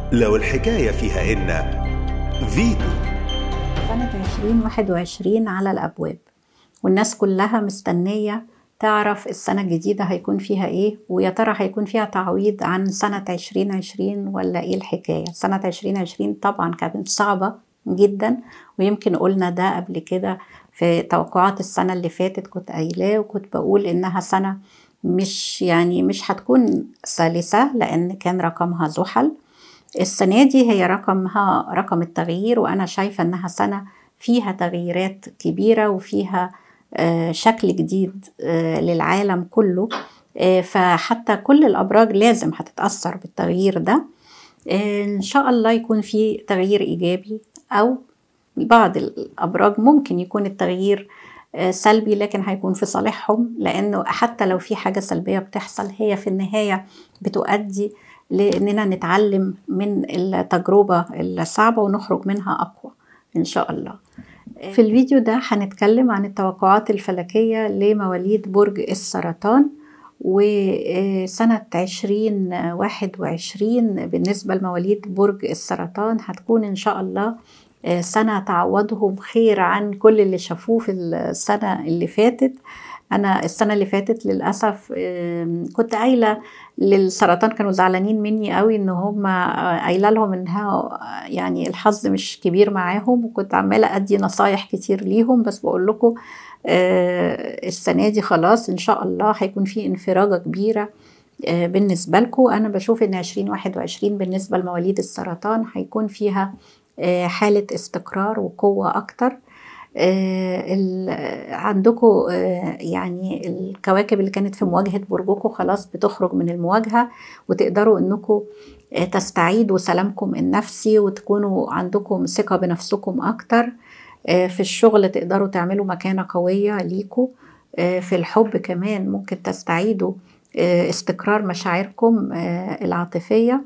لو الحكاية فيها إن فيتو سنة 2021 على الأبواب والناس كلها مستنية تعرف السنة الجديدة هيكون فيها إيه ويا ترى هيكون فيها تعويض عن سنة 2020 ولا إيه الحكاية سنة 2020 طبعا كانت صعبة جدا ويمكن قلنا ده قبل كده في توقعات السنة اللي فاتت كنت قايلاه وكنت بقول إنها سنة مش يعني مش هتكون سلسة لأن كان رقمها زحل السنة دي هي رقمها رقم التغيير وأنا شايفة إنها سنة فيها تغييرات كبيرة وفيها آه، شكل جديد آه، للعالم كله آه، فحتى كل الأبراج لازم هتتأثر بالتغيير ده إن شاء الله يكون في تغيير إيجابي أو بعض الأبراج ممكن يكون التغيير سلبي لكن هيكون في صالحهم لأنه حتى لو في حاجة سلبية بتحصل هي في النهاية بتؤدي لأننا نتعلم من التجربة الصعبة ونخرج منها أقوى إن شاء الله في الفيديو ده هنتكلم عن التوقعات الفلكية لمواليد برج السرطان وسنة عشرين واحد وعشرين بالنسبة لمواليد برج السرطان هتكون إن شاء الله سنة تعوضهم خير عن كل اللي شافوه في السنة اللي فاتت أنا السنة اللي فاتت للأسف كنت قايلة للسرطان كانوا زعلانين مني قوي ان هم قايله لهم انها يعني الحظ مش كبير معاهم وكنت عماله ادي نصايح كتير ليهم بس بقول لكم السنه دي خلاص ان شاء الله هيكون في انفراجه كبيره بالنسبه لكم انا بشوف ان 2021 بالنسبه لمواليد السرطان هيكون فيها حاله استقرار وقوه اكتر آه عندكم آه يعني الكواكب اللي كانت في مواجهة برجكم خلاص بتخرج من المواجهة وتقدروا انكم آه تستعيدوا سلامكم النفسي وتكونوا عندكم ثقة بنفسكم أكتر في الشغل تقدروا تعملوا مكانة قوية ليكوا في الحب كمان ممكن تستعيدوا استقرار مشاعركم العاطفية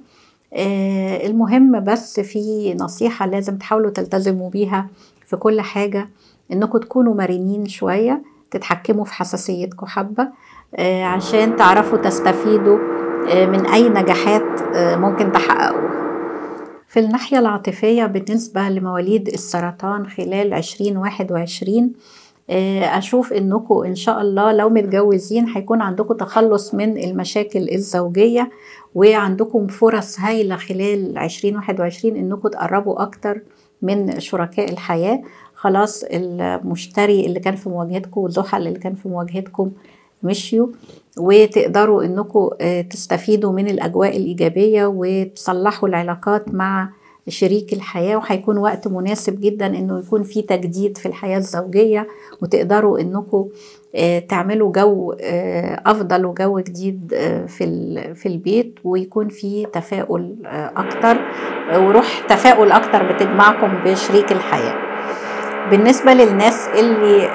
المهم بس في نصيحة لازم تحاولوا تلتزموا بيها في كل حاجة انكم تكونوا مرنين شوية تتحكموا في حساسيتكم حبة آه عشان تعرفوا تستفيدوا آه من أي نجاحات آه ممكن تحققوها في الناحية العاطفية بالنسبة لمواليد السرطان خلال 2021 أشوف إنكم إن شاء الله لو متجوزين هيكون عندكم تخلص من المشاكل الزوجية وعندكم فرص هايلة خلال 2021 إنكم تقربوا أكتر من شركاء الحياة خلاص المشتري اللي كان في مواجهتكم والزحل اللي كان في مواجهتكم مشيوا وتقدروا انكم تستفيدوا من الاجواء الايجابيه وتصلحوا العلاقات مع شريك الحياه وهيكون وقت مناسب جدا انه يكون في تجديد في الحياه الزوجيه وتقدروا انكم تعملوا جو افضل وجو جديد في في البيت ويكون في تفاؤل اكتر وروح تفاؤل اكتر بتجمعكم بشريك الحياه بالنسبه للناس اللي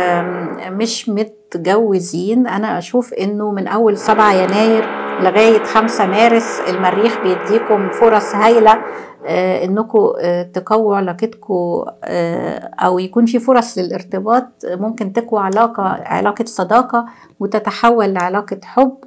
مش متجوزين انا اشوف انه من اول 7 يناير لغايه 5 مارس المريخ بيديكم فرص هايله انكم تقووا علاقتكم او يكون في فرص للارتباط ممكن تقوى علاقه علاقه صداقه وتتحول لعلاقه حب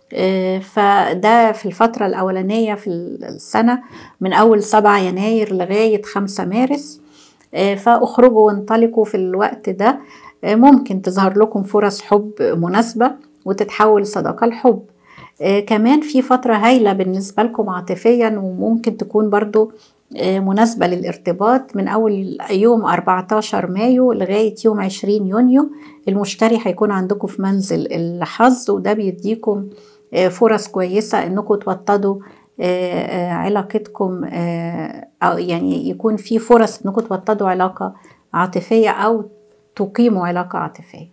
فده في الفترة الأولانية في السنة من أول 7 يناير لغاية 5 مارس فاخرجوا وانطلقوا في الوقت ده ممكن تظهر لكم فرص حب مناسبة وتتحول صداقة لحب كمان في فترة هايلة بالنسبة لكم عاطفيا وممكن تكون برضو مناسبة للارتباط من أول يوم 14 مايو لغاية يوم 20 يونيو المشتري هيكون عندكم في منزل الحظ وده بيديكم فرص كويسة انكم توطدوا علاقتكم أو يعني يكون في فرص انكم توطدوا علاقة عاطفية أو تقيموا علاقة عاطفية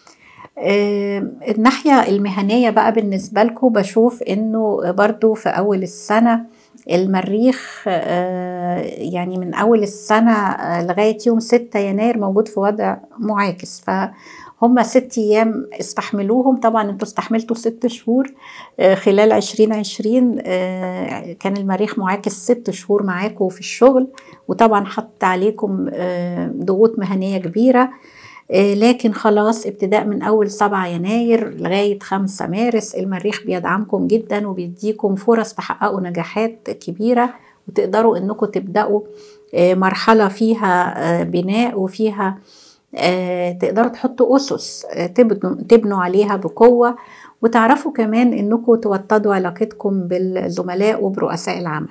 الناحية المهنية بقى بالنسبة لكم بشوف انه برضو في أول السنة المريخ يعني من أول السنة لغاية يوم 6 يناير موجود في وضع معاكس فهم ست أيام استحملوهم طبعا انتوا استحملتوا ست شهور خلال 2020 كان المريخ معاكس ست شهور معاكم في الشغل وطبعا حط عليكم ضغوط مهنية كبيرة لكن خلاص ابتداء من أول 7 يناير لغاية 5 مارس المريخ بيدعمكم جدا وبيديكم فرص تحققوا نجاحات كبيرة وتقدروا انكم تبداوا آه، مرحله فيها آه، بناء وفيها آه، تقدروا تحطوا اسس تبنوا تبنوا عليها بقوه وتعرفوا كمان انكم توطدوا علاقتكم بالزملاء وبرؤساء العمل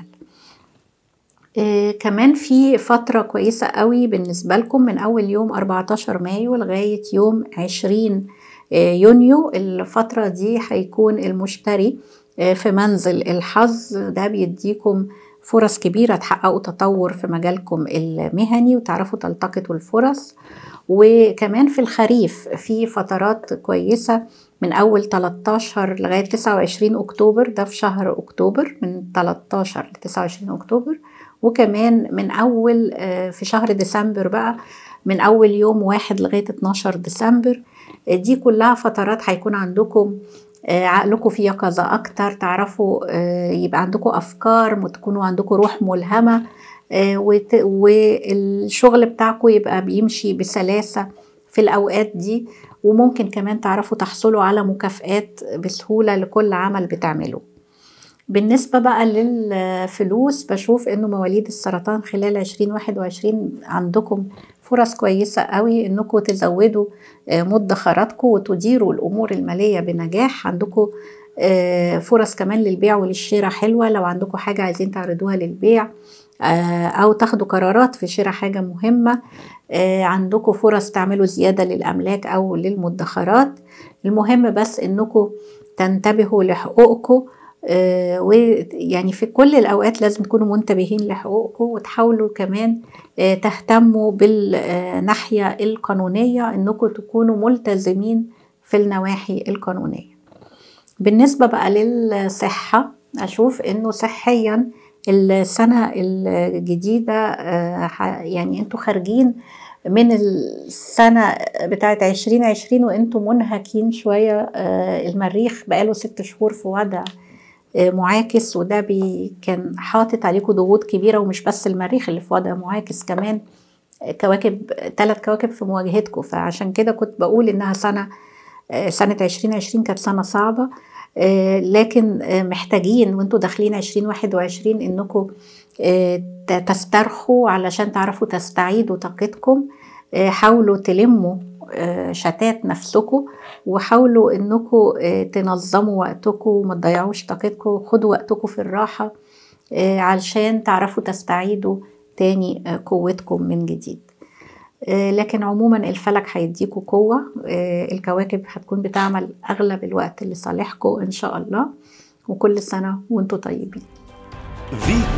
كمان في فترة كويسة قوي بالنسبة لكم من أول يوم 14 مايو لغاية يوم 20 يونيو الفترة دي هيكون المشتري في منزل الحظ ده بيديكم فرص كبيرة تحققوا تطور في مجالكم المهني وتعرفوا تلتقطوا الفرص وكمان في الخريف في فترات كويسة من أول 13 لغاية 29 أكتوبر ده في شهر أكتوبر من 13 ل 29 أكتوبر وكمان من أول آه، في شهر ديسمبر بقى من أول يوم واحد لغاية 12 ديسمبر دي كلها فترات هيكون عندكم آه، عقلكم فيه يقظة أكتر تعرفوا آه، يبقى عندكم أفكار تكونوا عندكم روح ملهمة آه، والشغل بتاعكم يبقى بيمشي بسلاسة في الأوقات دي وممكن كمان تعرفوا تحصلوا على مكافآت بسهولة لكل عمل بتعملوه بالنسبة بقى للفلوس بشوف انه مواليد السرطان خلال 2021 عندكم فرص كويسة قوي انكم تزودوا آه، مدخراتكم وتديروا الامور المالية بنجاح عندكم آه، فرص كمان للبيع وللشراء حلوة لو عندكم حاجة عايزين تعرضوها للبيع آه، او تاخدوا قرارات في شراء حاجة مهمة عندكم فرص تعملوا زيادة للأملاك أو للمدخرات المهم بس إنكم تنتبهوا لحقوقكم آه، ويعني في كل الأوقات لازم تكونوا منتبهين لحقوقكم وتحاولوا كمان آه، تهتموا بالناحية القانونية إنكم تكونوا ملتزمين في النواحي القانونية بالنسبة بقى للصحة أشوف إنه صحيا السنة الجديدة آه، يعني انتوا خارجين من السنة بتاعت عشرين عشرين وانتوا منهكين شوية المريخ بقاله ست شهور في وضع معاكس وده بي كان حاطط عليكم ضغوط كبيره ومش بس المريخ اللي في وضع معاكس كمان كواكب ثلاث كواكب في مواجهتكم فعشان كده كنت بقول انها سنه سنه 2020 كانت سنه صعبه لكن محتاجين وانتوا داخلين 2021 انكم تسترخوا علشان تعرفوا تستعيدوا طاقتكم حاولوا تلموا آه، شتات نفسكم وحاولوا انكم آه، تنظموا وقتكم وما تضيعوش طاقتكم خدوا وقتكم في الراحة آه، علشان تعرفوا تستعيدوا تاني قوتكم من جديد لكن عموما الفلك هيديكوا قوة الكواكب هتكون بتعمل أغلب الوقت لصالحكم إن شاء الله وكل سنة وانتم طيبين